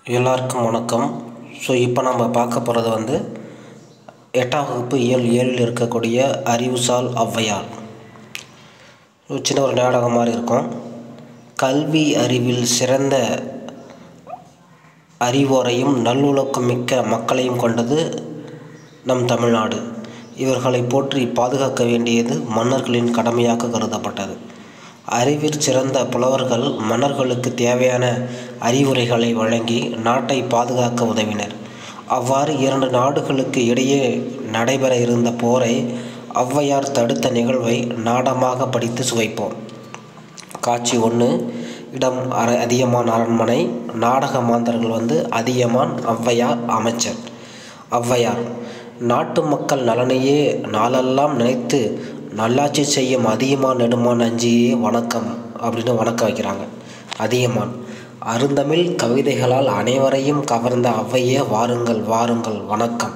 எல்லாருக்கும் வணக்கம் ஸோ இப்போ நம்ம பார்க்க போகிறது வந்து எட்டாம் வகுப்பு இயல் ஏழில் இருக்கக்கூடிய அறிவுசால் ஔவையார் ஒரு சின்ன ஒரு நாடகம் மாதிரி இருக்கும் கல்வி அறிவில் சிறந்த அறிவோரையும் நல்லொழுக்கம் மிக்க மக்களையும் கொண்டது நம் தமிழ்நாடு இவர்களை போற்றி பாதுகாக்க வேண்டியது மன்னர்களின் கடமையாக கருதப்பட்டது அறிவிற் சிறந்த புலவர்கள் மன்னர்களுக்கு தேவையான அறிவுரைகளை வழங்கி நாட்டை பாதுகாக்க உதவினர் அவ்வாறு இரண்டு நாடுகளுக்கு இடையே நடைபெற இருந்த போரை ஔவையார் தடுத்த நிகழ்வை நாடமாக படித்து சுவைப்போம் காட்சி ஒன்று இடம் அர அதியமான் அரண்மனை நாடக மாந்தர்கள் வந்து அதியமான் ஔவையார் அமைச்சர் ஔவையார் நாட்டு மக்கள் நலனையே நாளெல்லாம் நினைத்து நல்லாட்சி செய்யும் அதியமான் நெடுமான் அஞ்சியே வணக்கம் அப்படின்னு வணக்கம் வைக்கிறாங்க அதியமான் அருந்தமிழ் கவிதைகளால் அனைவரையும் கவர்ந்த ஔவையே வாருங்கள் வாருங்கள் வணக்கம்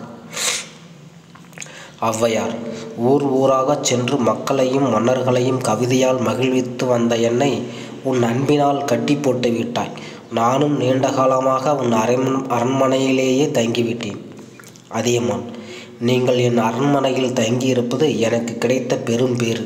ஔவையார் ஊர் ஊராகச் சென்று மக்களையும் மன்னர்களையும் கவிதையால் மகிழ்வித்து வந்த என்னை உன் அன்பினால் கட்டி போட்டு விட்டாய் நானும் நீண்ட காலமாக உன் அரண் அரண்மனையிலேயே தங்கிவிட்டேன் அதியமான் நீங்கள் என் அரண்மனையில் தங்கியிருப்பது எனக்கு கிடைத்த பெரும் பேறு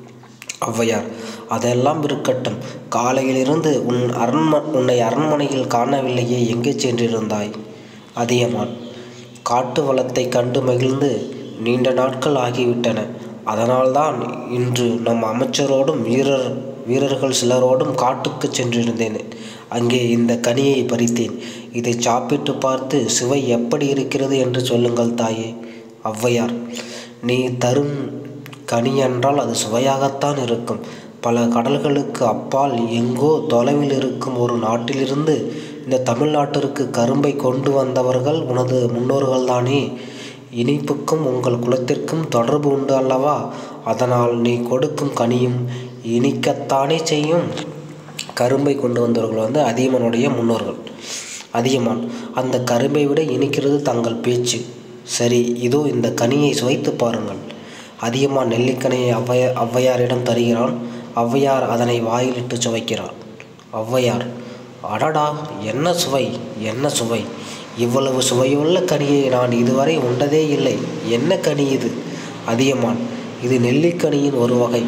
ஔவையார் அதெல்லாம் இருக்கட்டும் காலையிலிருந்து உன் அரண்ம உன்னை அரண்மனையில் காணவில்லையே எங்கே சென்றிருந்தாய் அதியமான் காட்டு வளத்தை கண்டு மகிழ்ந்து நீண்ட நாட்கள் ஆகிவிட்டன அதனால்தான் இன்று நம் அமைச்சரோடும் வீரர் வீரர்கள் சிலரோடும் காட்டுக்கு சென்றிருந்தேன் அங்கே இந்த கனியை பறித்தேன் இதை சாப்பிட்டு பார்த்து சுவை எப்படி இருக்கிறது என்று சொல்லுங்கள் தாயே ஔவையார் நீ தரும் கனி என்றால் அது சுவையாகத்தான் இருக்கும் பல கடல்களுக்கு அப்பால் எங்கோ தொலைவில் இருக்கும் ஒரு நாட்டிலிருந்து இந்த தமிழ்நாட்டிற்கு கரும்பை கொண்டு வந்தவர்கள் உனது முன்னோர்கள்தானே இனிப்புக்கும் உங்கள் குலத்திற்கும் தொடர்பு உண்டு அல்லவா அதனால் நீ கொடுக்கும் கனியும் இனிக்கத்தானே செய்யும் கரும்பை கொண்டு வந்தவர்கள் வந்து அதியமானுடைய முன்னோர்கள் அதியமான் அந்த கரும்பை விட இனிக்கிறது தங்கள் பேச்சு சரி இதோ இந்த கனியை சுவைத்து பாருங்கள் அதியமான் நெல்லிக்கனியை ஔவைய ஔவையாரிடம் தருகிறான் ஔவையார் அதனை வாயிலிட்டு சுவைக்கிறார் ஔவையார் அடடா என்ன சுவை என்ன சுவை இவ்வளவு சுவையுள்ள கனியை நான் இதுவரை உண்டதே இல்லை என்ன கனி இது அதியமான் இது நெல்லிக்கனியின் ஒரு வகை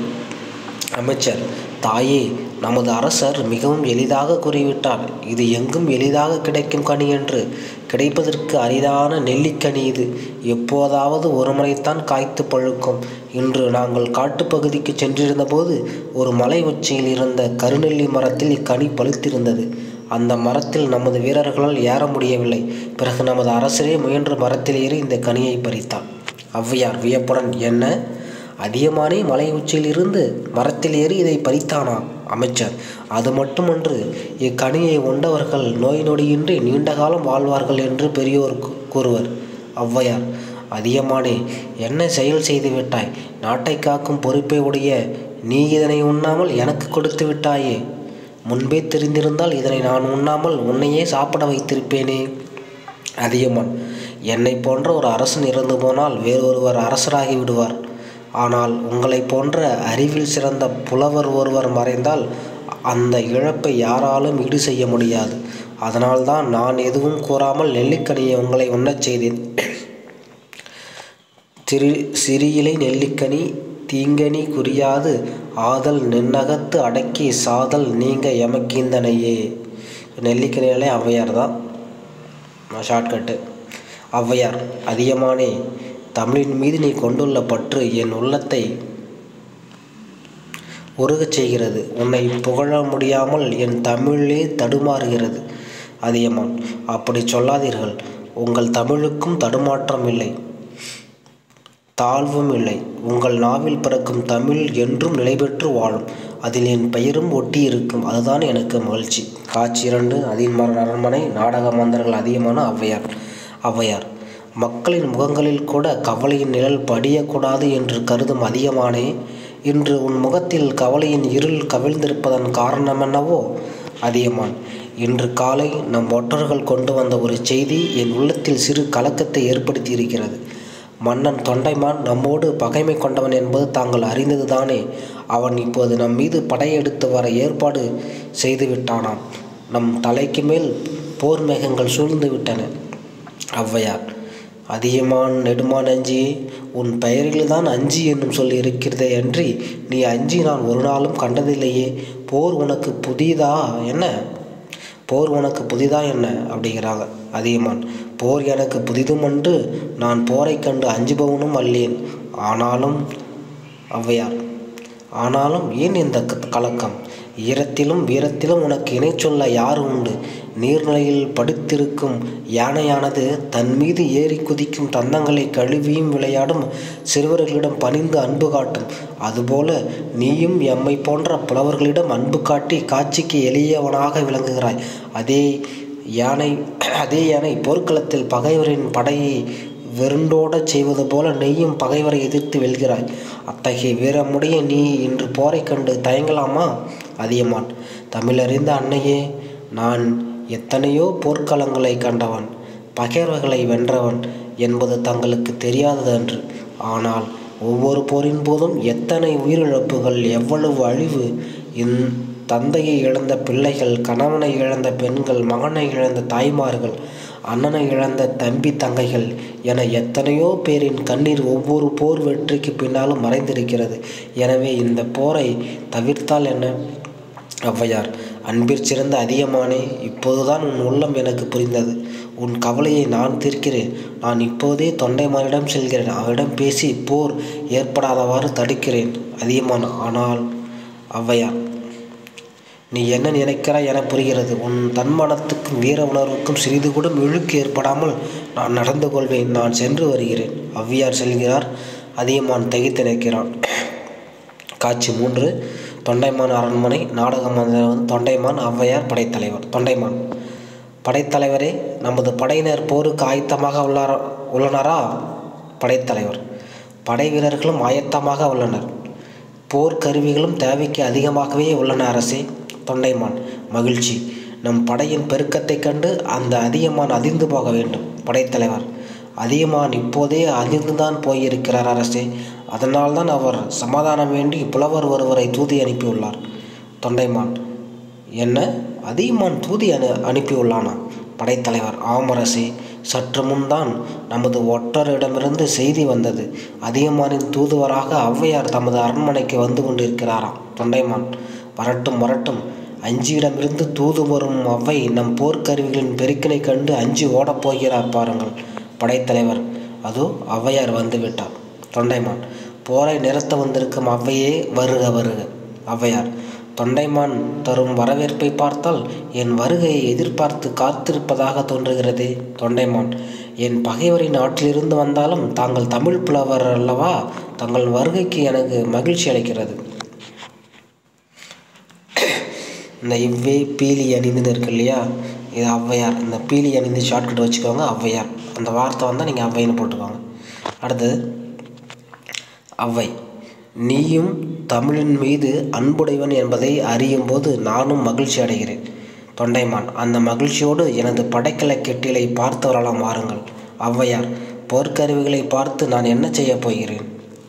அமைச்சர் தாயே நமது அரசர் மிகவும் எளிதாக கூறிவிட்டார் இது எங்கும் எளிதாக கிடைக்கும் கனி என்று கிடைப்பதற்கு அரிதான நெல்லிக்கனி இது எப்போதாவது ஒரு முறைத்தான் காய்த்து பழுக்கும் இன்று நாங்கள் காட்டுப்பகுதிக்கு சென்றிருந்தபோது ஒரு மலை உச்சியில் இருந்த கருநெல்லி மரத்தில் இக்கனி பழுத்திருந்தது அந்த மரத்தில் நமது வீரர்களால் ஏற முடியவில்லை பிறகு நமது அரசரே முயன்று மரத்தில் ஏறி இந்த கனியை பறித்தார் ஔவையார் வியப்புடன் என்ன அதிகமானே மலை உச்சியிலிருந்து மரத்தில் ஏறி இதை பறித்தானா அமைச்சர் அது மட்டுமன்று இக்கனியை உண்டவர்கள் நோய் நொடியின்றி நீண்ட காலம் வாழ்வார்கள் என்று பெரியோர் கூறுவர் ஔவையார் அதிகமானே என்ன செயல் செய்து விட்டாய் நாட்டை காக்கும் பொறுப்பை உடைய நீ இதனை உண்ணாமல் எனக்கு கொடுத்து விட்டாயே முன்பே தெரிந்திருந்தால் இதனை நான் உண்ணாமல் உன்னையே சாப்பிட வைத்திருப்பேனே அதிகமான் என்னை போன்ற ஒரு அரசன் இறந்து போனால் வேறொருவர் அரசராகி விடுவார் ஆனால் உங்களை போன்ற அறிவில் சிறந்த புலவர் ஒருவர் மறைந்தால் அந்த இழப்பை யாராலும் ஈடு செய்ய முடியாது அதனால்தான் நான் எதுவும் கூறாமல் நெல்லிக்கனியை உங்களை உண்ணச் செய்தேன் திரு சிறியிலை நெல்லிக்கனி தீங்கனி குறியாது ஆதல் நின்னகத்து அடக்கி சாதல் நீங்க எமக்கீந்தனையே நெல்லிக்கனியாலே ஔவையார் தான் ஷார்ட்கட்டு ஔவையார் அதிகமானே தமிழின் மீது நீ கொண்டுள்ள பற்று என் உள்ளத்தை உருகச் செய்கிறது உன்னை புகழ முடியாமல் என் தமிழே தடுமாறுகிறது அதியமான் அப்படி சொல்லாதீர்கள் உங்கள் தமிழுக்கும் தடுமாற்றம் இல்லை தாழ்வும் இல்லை உங்கள் நாவில் பிறக்கும் தமிழ் என்றும் நிலை பெற்று வாழும் அதில் என் பெயரும் ஒட்டி இருக்கும் அதுதான் எனக்கு மகிழ்ச்சி காட்சி இரண்டு அதிகமான அரண்மனை நாடக மாந்தர்கள் அதிகமான ஔவையார் ஔவையார் மக்களின் முகங்களில் கூட கவலையின் நிழல் படியக்கூடாது என்று கருதும் அதிகமானே இன்று உன் முகத்தில் கவலையின் இருள் கவிழ்ந்திருப்பதன் காரணம் என்னவோ அதிகமான் இன்று காலை நம் ஒற்றர்கள் கொண்டு வந்த ஒரு செய்தி என் உள்ளத்தில் சிறு கலக்கத்தை ஏற்படுத்தி இருக்கிறது மன்னன் தொண்டைமான் நம்மோடு பகைமை கொண்டவன் என்பது தாங்கள் அறிந்ததுதானே அவன் இப்போது நம் மீது படையெடுத்து வர ஏற்பாடு செய்து விட்டானாம் நம் தலைக்கு மேல் போர் மேகங்கள் சூழ்ந்து விட்டன ஔவையார் அதியமான் நெடுமான் அஞ்சி உன் பெயரில்தான் அஞ்சி என்னும் சொல் இருக்கிறதே அன்றி நீ அஞ்சி நான் ஒரு நாளும் கண்டதில்லையே போர் உனக்கு புதிதா என்ன போர் உனக்கு புதிதா என்ன அப்படிங்கிறாங்க அதியமான் போர் எனக்கு புதிதுமன்று நான் போரைக் கண்டு அஞ்சுபவனும் அல்லேன் ஆனாலும் ஔவையார் ஆனாலும் ஏன் இந்த க- கலக்கம் ஈரத்திலும் வீரத்திலும் உனக்கு இணை சொல்ல யார் உண்டு நீர்நிலையில் படுத்திருக்கும் யானையானது தன் மீது ஏறி குதிக்கும் தந்தங்களை கழுவியும் விளையாடும் சிறுவர்களிடம் பணிந்து அன்பு காட்டும் அதுபோல நீயும் எம்மை போன்ற புலவர்களிடம் அன்பு காட்டி காட்சிக்கு எளியவனாக விளங்குகிறாய் அதே யானை அதே யானை போர்க்களத்தில் பகைவரின் படையை வெருண்டோடச் செய்வது போல நீயும் பகைவரை எதிர்த்து வெல்கிறாய் அத்தகைய வீரமுடைய நீ இன்று போரைக் கண்டு தயங்கலாமா அதியமான் தமிழறிந்த அன்னையே நான் எத்தனையோ போர்க்களங்களை கண்டவன் பகைவர்களை வென்றவன் என்பது தங்களுக்கு தெரியாததன்று ஆனால் ஒவ்வொரு போரின் போதும் எத்தனை உயிரிழப்புகள் எவ்வளவு அழிவு இந் தந்தையை இழந்த பிள்ளைகள் கணவனை இழந்த பெண்கள் மகனை இழந்த தாய்மார்கள் அண்ணனை இழந்த தம்பி தங்கைகள் என எத்தனையோ பேரின் கண்ணீர் ஒவ்வொரு போர் வெற்றிக்கு பின்னாலும் மறைந்திருக்கிறது எனவே இந்த போரை தவிர்த்தால் என்ன ஔவையார் அன்பிற் சிறந்த அதியமானே இப்போதுதான் உன் உள்ளம் எனக்கு புரிந்தது உன் கவலையை நான் தீர்க்கிறேன் நான் இப்போதே தொண்டைமானிடம் செல்கிறேன் அவரிடம் பேசி போர் ஏற்படாதவாறு தடுக்கிறேன் அதியமான் ஆனால் ஔவையார் நீ என்ன நினைக்கிறாய் என புரிகிறது உன் தன்மானத்துக்கும் வீர உணர்வுக்கும் சிறிது கூட இழுக்கு ஏற்படாமல் நான் நடந்து கொள்வேன் நான் சென்று வருகிறேன் ஔவையார் செல்கிறார் அதியமான் திகைத்து நிற்கிறான் காட்சி மூன்று தொண்டைமான் அரண்மனை நாடகம் வந்து தொண்டைமான் ஔவையார் படைத்தலைவர் தொண்டைமான் படைத்தலைவரே நமது படையினர் போருக்கு ஆயத்தமாக உள்ளார உள்ளனரா படைத்தலைவர் படை வீரர்களும் ஆயத்தமாக உள்ளனர் போர் கருவிகளும் தேவைக்கு அதிகமாகவே உள்ளன அரசே தொண்டைமான் மகிழ்ச்சி நம் படையின் பெருக்கத்தைக் கண்டு அந்த அதியமான் அதிர்ந்து போக வேண்டும் படைத்தலைவர் அதியமான் இப்போதே அதிர்ந்துதான் போயிருக்கிறார் அரசே அதனால்தான் அவர் சமாதானம் வேண்டி புலவர் ஒருவரை தூதி அனுப்பியுள்ளார் தொண்டைமான் என்ன அதியமான் தூதி அனு அனுப்பியுள்ளானா படைத்தலைவர் ஆமரசே சற்று முன்தான் நமது ஒற்றரிடமிருந்து செய்தி வந்தது அதியமானின் தூதுவராக ஔவையார் தமது அரண்மனைக்கு வந்து கொண்டிருக்கிறாராம் தொண்டைமான் வரட்டும் வரட்டும் அஞ்சியிடமிருந்து தூது வரும் ஔவை நம் போர்க்கருவிகளின் பெருக்கினை கண்டு அஞ்சி ஓடப் போகிறார் பாருங்கள் படைத்தலைவர் அதோ ஔவையார் வந்து விட்டார் தொண்டைமான் போரை நிறுத்த வந்திருக்கும் ஔவையே வருக வருக ஔவையார் தொண்டைமான் தரும் வரவேற்பை பார்த்தால் என் வருகையை எதிர்பார்த்து காத்திருப்பதாக தோன்றுகிறதே தொண்டைமான் என் பகைவரின் நாட்டிலிருந்து வந்தாலும் தாங்கள் தமிழ் புலவர் அல்லவா தங்கள் வருகைக்கு எனக்கு மகிழ்ச்சி அளிக்கிறது இந்த இவ்வே பீலி அணிந்துன்னு இருக்கு இல்லையா இது ஔவையார் இந்த பீலி அணிந்து ஷார்ட்கட் வச்சுக்கோங்க ஔவையார் அந்த வார்த்தை வந்தால் நீங்கள் ஔவைன்னு போட்டுக்கோங்க அடுத்தது ஔவை நீயும் தமிழின் மீது அன்புடையவன் என்பதை அறியும் போது நானும் மகிழ்ச்சி அடைகிறேன் தொண்டைமான் அந்த மகிழ்ச்சியோடு எனது படைக்கலை கெட்டிலை பார்த்து வரலாம் வாருங்கள் ஔவையார் போர்க்கருவிகளை பார்த்து நான் என்ன செய்யப் போகிறேன்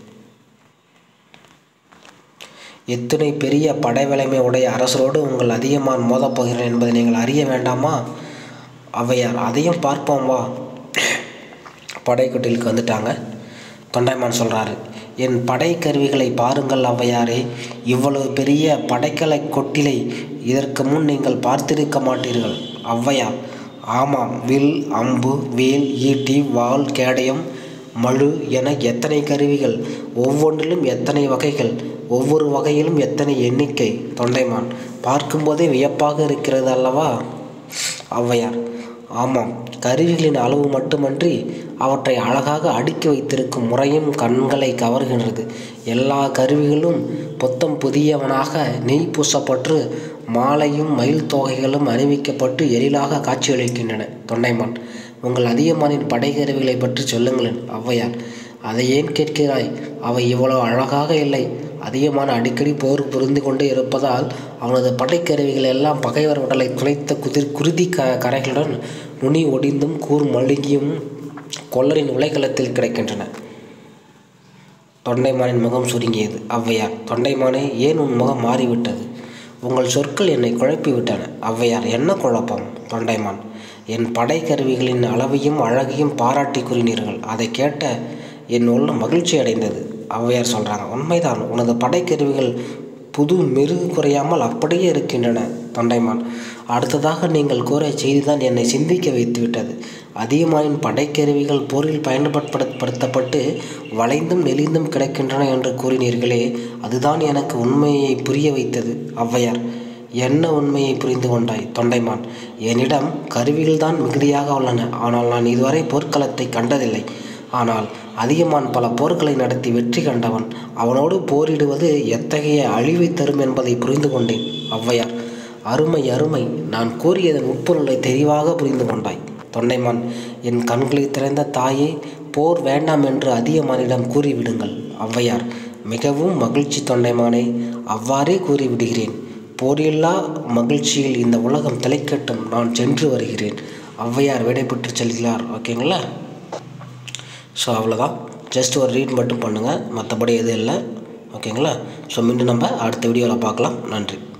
எத்தனை பெரிய படைவலைமை உடைய அரசரோடு உங்கள் அதிகமான் மோதப் போகிறேன் என்பதை நீங்கள் அறிய வேண்டாமா ஔவையார் அதையும் பார்ப்போம் வா படைக்கட்டிலுக்கு வந்துட்டாங்க தொண்டைமான் சொல்கிறாரு என் படை கருவிகளை பாருங்கள் ஔவையாரே இவ்வளவு பெரிய படைக்கலை கொட்டிலை இதற்கு முன் நீங்கள் பார்த்திருக்க மாட்டீர்கள் ஔவையார் ஆமாம் வில் அம்பு வேல் ஈட்டி வாள் கேடயம் மழு என எத்தனை கருவிகள் ஒவ்வொன்றிலும் எத்தனை வகைகள் ஒவ்வொரு வகையிலும் எத்தனை எண்ணிக்கை தொண்டைமான் பார்க்கும்போதே வியப்பாக இருக்கிறது அல்லவா ஔவையார் ஆமாம் கருவிகளின் அளவு மட்டுமன்றி அவற்றை அழகாக அடுக்கி வைத்திருக்கும் முறையும் கண்களை கவர்கின்றது எல்லா கருவிகளும் புத்தம் புதியவனாக நெய் பூசப்பட்டு மாலையும் மயில் தொகைகளும் அணிவிக்கப்பட்டு எழிலாக காட்சியளிக்கின்றன தொண்டைமான் உங்கள் அதியமானின் படைக்கருவிகளை பற்றி சொல்லுங்களேன் ஔவையார் அதை ஏன் கேட்கிறாய் அவை இவ்வளவு அழகாக இல்லை அதிகமான அடிக்கடி போர் புரிந்து கொண்டே இருப்பதால் அவனது படைக்கருவிகள் எல்லாம் பகைவர் உடலை துளைத்த குதிர் குருதி க கரைகளுடன் நுனி ஒடிந்தும் கூர் மழுங்கியும் கொல்லரின் உலைக்களத்தில் கிடைக்கின்றன தொண்டைமானின் முகம் சுருங்கியது ஔவையார் தொண்டைமானே ஏன் உன் முகம் மாறிவிட்டது உங்கள் சொற்கள் என்னை குழப்பிவிட்டன ஔவையார் என்ன குழப்பம் தொண்டைமான் என் படை கருவிகளின் அளவையும் அழகையும் பாராட்டி கூறினீர்கள் அதை கேட்ட என் உள்ள மகிழ்ச்சி அடைந்தது ஔவையார் சொல்கிறாங்க உண்மைதான் உனது படைக்கருவிகள் புது மெருகு குறையாமல் அப்படியே இருக்கின்றன தொண்டைமான் அடுத்ததாக நீங்கள் கூறிய செய்திதான் என்னை சிந்திக்க வைத்துவிட்டது அதிகமானின் படைக்கருவிகள் போரில் பயன்படுத்தப்பட்டு வளைந்தும் நெளிந்தும் கிடக்கின்றன என்று கூறினீர்களே அதுதான் எனக்கு உண்மையை புரிய வைத்தது ஔவையார் என்ன உண்மையை புரிந்து கொண்டாய் தொண்டைமான் என்னிடம் கருவிகள்தான் மிகுதியாக உள்ளன ஆனால் நான் இதுவரை போர்க்களத்தை கண்டதில்லை ஆனால் அதிகமான் பல போர்களை நடத்தி வெற்றி கண்டவன் அவனோடு போரிடுவது எத்தகைய அழிவை தரும் என்பதை புரிந்து கொண்டேன் ஔவையார் அருமை அருமை நான் கூறியதன் உட்பொருளை தெளிவாக புரிந்து கொண்டாய் தொண்டைமான் என் கண்களை திறந்த தாயே போர் வேண்டாம் என்று அதிகமானிடம் கூறிவிடுங்கள் ஔவையார் மிகவும் மகிழ்ச்சி தொண்டைமானே அவ்வாறே கூறிவிடுகிறேன் போரில்லா மகிழ்ச்சியில் இந்த உலகம் திளைக்கட்டும் நான் சென்று வருகிறேன் ஔவையார் விடைபெற்று செல்கிறார் ஓகேங்களா ஸோ அவ்வளோதான் ஜஸ்ட் ஒரு ரீட் மட்டும் பண்ணுங்கள் மற்றபடி எதுவும் இல்லை ஓகேங்களா ஸோ மீண்டும் நம்ம அடுத்த வீடியோவில் பார்க்கலாம் நன்றி